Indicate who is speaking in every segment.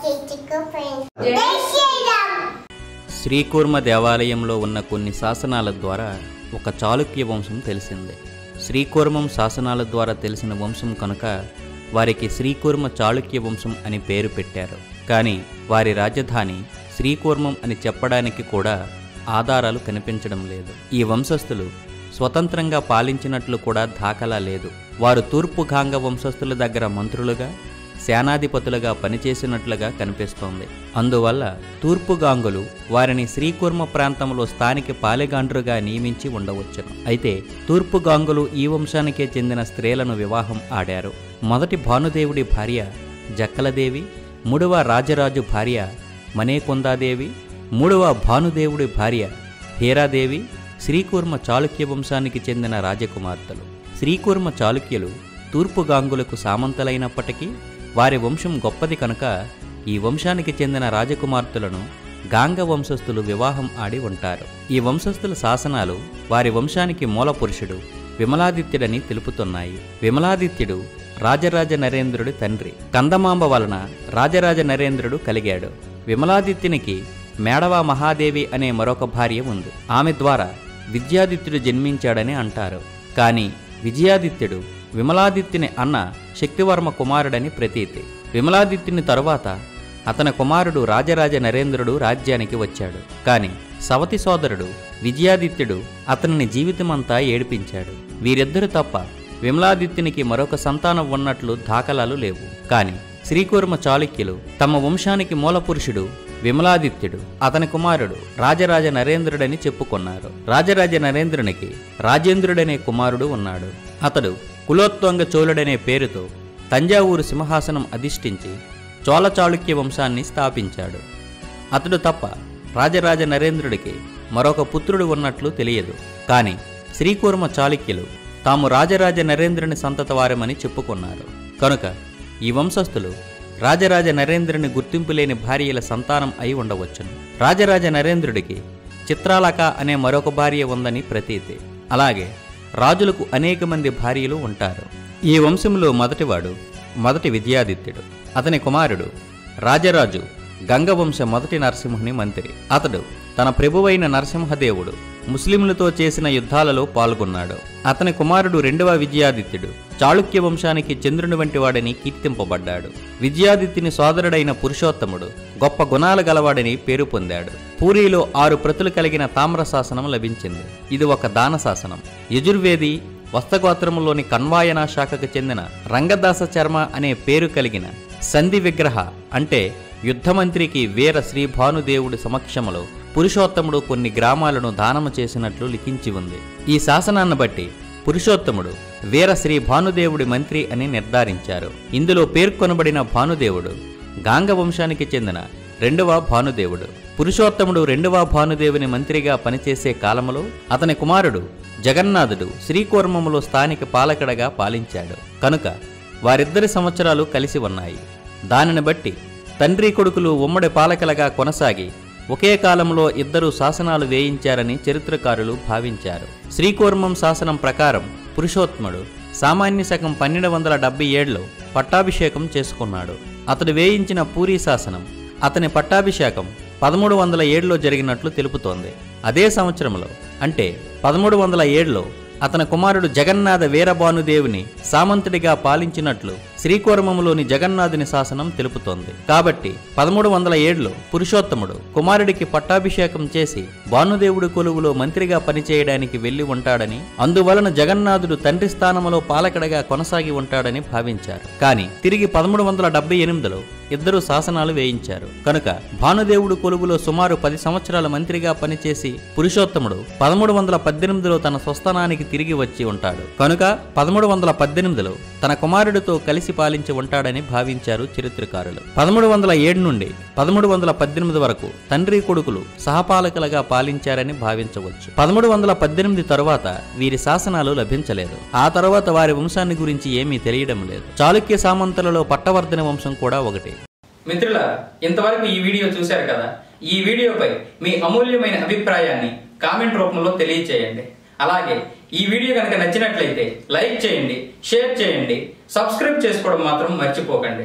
Speaker 1: చిక్కు ఫ్రెండ్స్ జై శ్రీరామ్
Speaker 2: శ్రీకూర్మ దేవాలయంలో ఉన్న కొన్ని శాసనాల ద్వారా ఒక చాళుక్య వంశం తెలిసింది శ్రీకూర్మం శాసనాల ద్వారా తెలిసిన వంశం కనుక వారికి శ్రీకూర్మ చాళుక్య వంశం అని పేరు పెట్టారు కానీ వారి రాజధాని శ్రీకూర్మం అని చెప్పడానికి కూడా ఆధారాలు కనిపించడం లేదు ఈ వంశస్థులు స్వతంత్రంగా పాలించినట్లు కూడా దాఖలా లేదు వారు తూర్పు గాంగ వంశస్థుల దగ్గర మంత్రులుగా సేనాధిపతులుగా పనిచేసినట్లుగా కనిపిస్తోంది అందువల్ల తూర్పు గాంగులు వారిని శ్రీకూర్మ ప్రాంతంలో స్థానిక పాలెగాండ్రుగా నియమించి ఉండవచ్చును అయితే తూర్పు గాంగులు ఈ వంశానికే చెందిన స్త్రీలను వివాహం ఆడారు మొదటి భానుదేవుడి భార్య జక్కలదేవి మూడవ రాజరాజు భార్య మనేకొందాదేవి మూడవ భానుదేవుడి భార్య హీరాదేవి శ్రీకూర్మ చాళుక్య వంశానికి చెందిన రాజకుమార్తెలు శ్రీకూర్మ చాళుక్యులు తూర్పు గాంగులకు సామంతలైనప్పటికీ వారి వంశం గొప్పది కనుక ఈ వంశానికి చెందిన రాజకుమార్తెలను గాంగ వంశస్థులు వివాహం ఆడి ఉంటారు ఈ వంశస్థుల శాసనాలు వారి వంశానికి మూల పురుషుడు విమలాదిత్యుడని తెలుపుతున్నాయి విమలాదిత్యుడు రాజరాజ నరేంద్రుడి తండ్రి కందమాంబ వలన రాజరాజ నరేంద్రుడు కలిగాడు విమలాదిత్యునికి మేడవ మహాదేవి అనే మరొక భార్య ఉంది ఆమె ద్వారా విద్యాదిత్యుడు జన్మించాడని అంటారు కానీ విజయాదిత్యుడు విమలాదిత్యుని అన్న శక్తివర్మ కుమారుడని ప్రతీతి విమలాదిత్యుని తరువాత అతని కుమారుడు రాజరాజ నరేంద్రుడు రాజ్యానికి వచ్చాడు కాని సవతి సోదరుడు విజయాదిత్యుడు అతనిని జీవితమంతా ఏడిపించాడు వీరిద్దరు తప్ప విమలాదిత్యునికి మరొక సంతానం ఉన్నట్లు దాఖలాలు లేవు కాని శ్రీకూర్మ చాళుక్యులు తమ వంశానికి మూలపురుషుడు విమలాదిత్యుడు అతని కుమారుడు రాజరాజ నరేంద్రుడని చెప్పుకున్నారు రాజరాజ నరేంద్రునికి రాజేంద్రుడనే కుమారుడు ఉన్నాడు అతడు కులోత్వంగ చోళుడనే పేరుతో తంజావూరు సింహాసనం అధిష్ఠించి చోళ చాళుక్య వంశాన్ని స్థాపించాడు అతడు తప్ప రాజరాజ నరేంద్రుడికి మరొక పుత్రుడు ఉన్నట్లు తెలియదు కాని శ్రీకూర్మ చాళుక్యులు తాము రాజరాజ నరేంద్రుని సంతత వారమని చెప్పుకున్నారు కనుక ఈ వంశస్థులు రాజరాజ నరేంద్రుని గుర్తింపు లేని భార్యల సంతానం అయి ఉండవచ్చును రాజరాజ నరేంద్రుడికి చిత్రాలక అనే మరొక భార్య ఉందని ప్రతీతి అలాగే రాజులకు అనేక మంది భార్యలు ఉంటారు ఈ వంశంలో మొదటివాడు మొదటి విజయాదిత్యుడు అతని కుమారుడు రాజరాజు గంగవంశ మొదటి నరసింహుని మంత్రి అతడు తన ప్రభువైన నరసింహదేవుడు ముస్లింలతో చేసిన యుద్ధాలలో పాల్గొన్నాడు అతని కుమారుడు రెండవ విజయాదిత్యుడు చాళుక్య వంశానికి చంద్రుని వంటి వాడని కీర్తింపబడ్డాడు విజయాదిత్యుని సోదరుడైన పురుషోత్తముడు గొప్ప గుణాలు గలవాడని పేరు పొందాడు పూరిలో ఆరు ప్రతులు కలిగిన తామ్ర శాసనం లభించింది ఇది ఒక దాన శాసనం యజుర్వేది వస్తగోత్రములోని కన్వాయన శాఖకు చెందిన రంగదాస చర్మ అనే పేరు కలిగిన సంధి విగ్రహ అంటే యుద్ధమంత్రికి వీర శ్రీ భానుదేవుడి సమక్షములో పురుషోత్తముడు కొన్ని గ్రామాలను దానము చేసినట్లు లిఖించి ఉంది ఈ శాసనాన్ని బట్టి పురుషోత్తముడు వీర శ్రీ భానుదేవుడి మంత్రి అని నిర్ధారించారు ఇందులో పేర్కొనబడిన భానుదేవుడు గాంగ వంశానికి చెందిన రెండవ భానుదేవుడు పురుషోత్తముడు రెండవ భానుదేవుని మంత్రిగా పనిచేసే కాలములో అతని కుమారుడు జగన్నాథుడు శ్రీకూర్మములో స్థానిక పాలకుడగా పాలించాడు కనుక వారిద్దరి సంవత్సరాలు కలిసి ఉన్నాయి దానిని బట్టి తండ్రి కొడుకులు ఉమ్మడి పాలకులుగా కొనసాగి ఒకే కాలంలో ఇద్దరు శాసనాలు వేయించారని చరిత్రకారులు భావించారు శ్రీకూర్మం శాసనం ప్రకారం పురుషోత్తముడు సామాన్య శకం పన్నెండు వందల డెబ్బై ఏడులో పట్టాభిషేకం చేసుకున్నాడు అతడు వేయించిన పూరీ శాసనం అతని పట్టాభిషేకం పదమూడు వందల ఏడులో జరిగినట్లు తెలుపుతోంది అదే సంవత్సరంలో అంటే పదమూడు వందల ఏడులో అతని కుమారుడు జగన్నాథ వీరభానుదేవుని సామంతుడిగా పాలించినట్లు శ్రీకూర్మములోని జగన్నాథుని శాసనం తెలుపుతోంది కాబట్టి పదమూడు వందల ఏడులో పురుషోత్తముడు కుమారుడికి పట్టాభిషేకం చేసి భానుదేవుడి కొలువులో మంత్రిగా పనిచేయడానికి వెళ్లి ఉంటాడని అందువలన జగన్నాథుడు తండ్రి స్థానములో పాలకుడిగా కొనసాగి ఉంటాడని భావించారు కానీ తిరిగి పదమూడు వందల డెబ్బై ఎనిమిదిలో ఇద్దరు శాసనాలు వేయించారు కనుక భానుదేవుడు కొలువులో సుమారు పది సంవత్సరాల మంత్రిగా పనిచేసి పురుషోత్తముడు పదమూడు వందల పద్దెనిమిదిలో తన స్వస్థానానికి తిరిగి వచ్చి ఉంటాడు కనుక పదమూడు వందల పద్దెనిమిదిలో తన కుమారుడితో కలిసి పాలించి ఉంటాడని భావించారు చరిత్రకారులు పదమూడు వందల ఏడు నుండి పదమూడు వందల పద్దెనిమిది వరకు తండ్రి కొడుకులు సహపాలకులుగా పాలించారని భావించవచ్చు పదమూడు వందల పద్దెనిమిది తరువాత వీరి శాసనాలు లభించలేదు ఆ తర్వాత వారి వంశాన్ని గురించి ఏమీ తెలియడం లేదు చాళుక్య సామంతులలో పట్టవర్ధన వంశం కూడా ఒకటి
Speaker 3: మిత్రుల ఇంతవరకు ఈ వీడియో చూశారు కదా ఈ వీడియోపై మీ అమూల్యమైన అభిప్రాయాన్ని కామెంట్ రూపంలో తెలియచేయండి అలాగే ఈ వీడియో కనుక నచ్చినట్లయితే లైక్ చేయండి షేర్ చేయండి సబ్స్క్రైబ్ చేసుకోవడం మాత్రం మర్చిపోకండి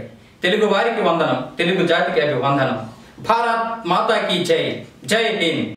Speaker 3: తెలుగు వారికి వందనం తెలుగు జాతికి అభివందనం భారత్ మాతాకి జై జై భీమ్